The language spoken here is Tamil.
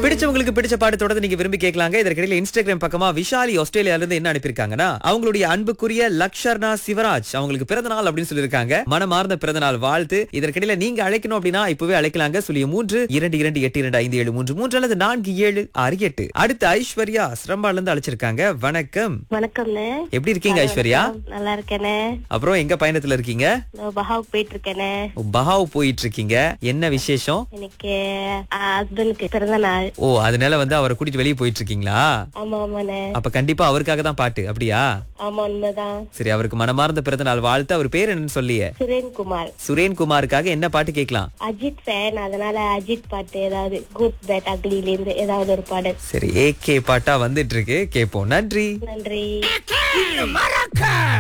பிடிச்சவங்களுக்கு பிடிச்ச பாட்டு தொடர்ந்து நீங்க விரும்பி கேட்கலாங்க இதற்கிடையில இன்ஸ்டாகிராம் பக்கமா விஷாலி ஆஸ்திரேலியால இருந்து என்ன அனுப்பியிருக்காங்கன்னா அவங்களுடைய அன்புக்குரிய லக்ஷர்னா சிவராஜ் அவங்களுக்கு பிறந்த நாள் அப்படின்னு சொல்லியிருக்காங்க மனமார்ந்த பிறந்த நாள் வாழ்த்து இதற்கிடையில நீங்க அழைக்கணும் அப்படின்னா இப்பவே அழைக்கலாங்க சொல்லி மூன்று இரண்டு இரண்டு எட்டு இரண்டு ஐந்து ஏழு மூன்று மூன்று அல்லது நான்கு ஏழு ஆறு எட்டு அடுத்து ஐஸ்வர்யா சிரம்பால இருந்து அழைச்சிருக்காங்க வணக்கம் வணக்கம்ண்ணே எப்படி இருக்கீங்க ஐஸ்வர்யா நல்லா இருக்கேனே அப்புறம் எங்க பயணத்துல இருக்கீங்க நான் பஹாவுக்கு போயிட்டு இருக்கேனே பஹாவ் போயிட்டு இருக்கீங்க என்ன விசேஷம் எனக்கு ஹஸ்பண்டுக்கு பிறந்த நாள் ஓ அதனால வந்து அவரை கூட்டிட்டு வெளியே போயிட்டு இருக்கீங்களா ஆமா ஆமாண்ணே அப்ப கண்டிப்பா அவருக்காக தான் பாட்டு அப்படியா ஆமா உண்மைதான் சரி அவருக்கு மனமார்ந்த பிறந்த நாள் வாழ்த்து அவர் பேர் என்னன்னு சொல்லிய சுரேன்குமார் சுரேன் குமாருக்காக என்ன பாட்டு கேட்கலாம் அஜித் ஃபேன் அதனால அஜித் பாட்டு ஏதாவது குட் பேட் அக்லில இருந்து ஏதாவது ஒரு பாடல் சரி ஏகே பாட்டா வந்துட்டு இருக்கு கேட்போம் நன்றி நன்றி